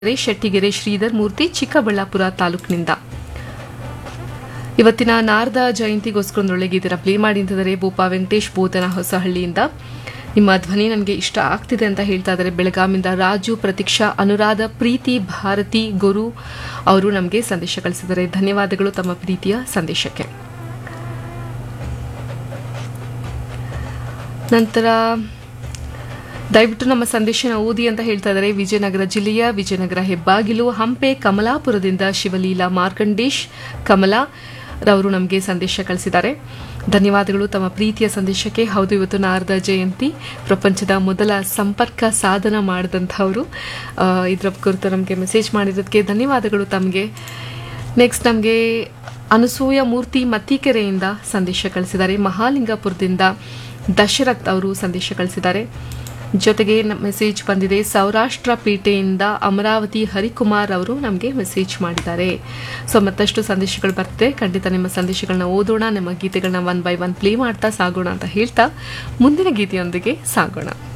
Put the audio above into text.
ಶೆಟ್ಟಿಗೆರೆ ಶ್ರೀಧರ್ ಮೂರ್ತಿ ಚಿಕ್ಕಬಳ್ಳಾಪುರ ತಾಲೂಕಿನಿಂದ ಇವತ್ತಿನ ನಾರದ ಜಯಂತಿಗೋಸ್ಕರ ಒಂದು ಒಳ್ಳೆ ಗೀತೆನ ಪ್ಲೇ ಮಾಡಿ ಅಂತಿದ್ದಾರೆ ಬೋಪಾ ವೆಂಕಟೇಶ್ ಬೋಧನ ಹೊಸಹಳ್ಳಿಯಿಂದ ನಿಮ್ಮ ಧ್ವನಿ ನನಗೆ ಇಷ್ಟ ಆಗ್ತಿದೆ ಅಂತ ಹೇಳ್ತಾ ಇದ್ದಾರೆ ಬೆಳಗಾಮಿಂದ ರಾಜು ಪ್ರತೀಕ್ಷಾ ಅನುರಾಧ ಪ್ರೀತಿ ಭಾರತಿ ಗುರು ಅವರು ನಮಗೆ ಸಂದೇಶ ಕಳಿಸಿದ್ದಾರೆ ಧನ್ಯವಾದಗಳು ತಮ್ಮ ಪ್ರೀತಿಯ ಸಂದೇಶಕ್ಕೆ ನಂತರ ದಯವಿಟ್ಟು ನಮ್ಮ ಸಂದೇಶನ ಓದಿ ಅಂತ ಹೇಳ್ತಾ ಇದ್ದಾರೆ ವಿಜಯನಗರ ಜಿಲ್ಲೆಯ ವಿಜಯನಗರ ಹೆಬ್ಬಾಗಿಲು ಹಂಪೆ ಕಮಲಾಪುರದಿಂದ ಶಿವಲೀಲಾ ಮಾರ್ಕಂಡೇಶ್ ಕಮಲಾ ರವರು ನಮಗೆ ಸಂದೇಶ ಕಳಿಸಿದ್ದಾರೆ ಧನ್ಯವಾದಗಳು ತಮ್ಮ ಪ್ರೀತಿಯ ಸಂದೇಶಕ್ಕೆ ಹೌದು ಇವತ್ತು ನಾರದ ಜಯಂತಿ ಪ್ರಪಂಚದ ಮೊದಲ ಸಂಪರ್ಕ ಸಾಧನ ಮಾಡಿದಂಥವರು ಆ, ಇದರ ಕುರಿತು ನಮಗೆ ಮೆಸೇಜ್ ಮಾಡಿರೋದಕ್ಕೆ ಧನ್ಯವಾದಗಳು ತಮಗೆ ನೆಕ್ಸ್ಟ್ ನಮಗೆ ಅನಸೂಯ ಮೂರ್ತಿ ಮತ್ತಿಕೆರೆಯಿಂದ ಸಂದೇಶ ಕಳಿಸಿದ್ದಾರೆ ಮಹಾಲಿಂಗಪುರದಿಂದ ದಶರಥ್ ಅವರು ಸಂದೇಶ ಕಳಿಸಿದ್ದಾರೆ ಜೊತೆಗೆ ಮೆಸೇಜ್ ಬಂದಿದೆ ಸೌರಾಷ್ಟ್ರ ಪೇಟೆಯಿಂದ ಅಮರಾವತಿ ಹರಿಕುಮಾರ್ ಅವರು ನಮಗೆ ಮೆಸೇಜ್ ಮಾಡಿದ್ದಾರೆ ಸೊ ಮತ್ತಷ್ಟು ಸಂದೇಶಗಳು ಬರ್ತಿದೆ ಖಂಡಿತ ನಿಮ್ಮ ಸಂದೇಶಗಳನ್ನ ಓದೋಣ ನಿಮ್ಮ ಗೀತೆಗಳನ್ನ ಒನ್ ಬೈ ಒನ್ ಪ್ಲೇ ಮಾಡ್ತಾ ಸಾಗೋಣ ಅಂತ ಹೇಳ್ತಾ ಮುಂದಿನ ಗೀತೆಯೊಂದಿಗೆ ಸಾಗೋಣ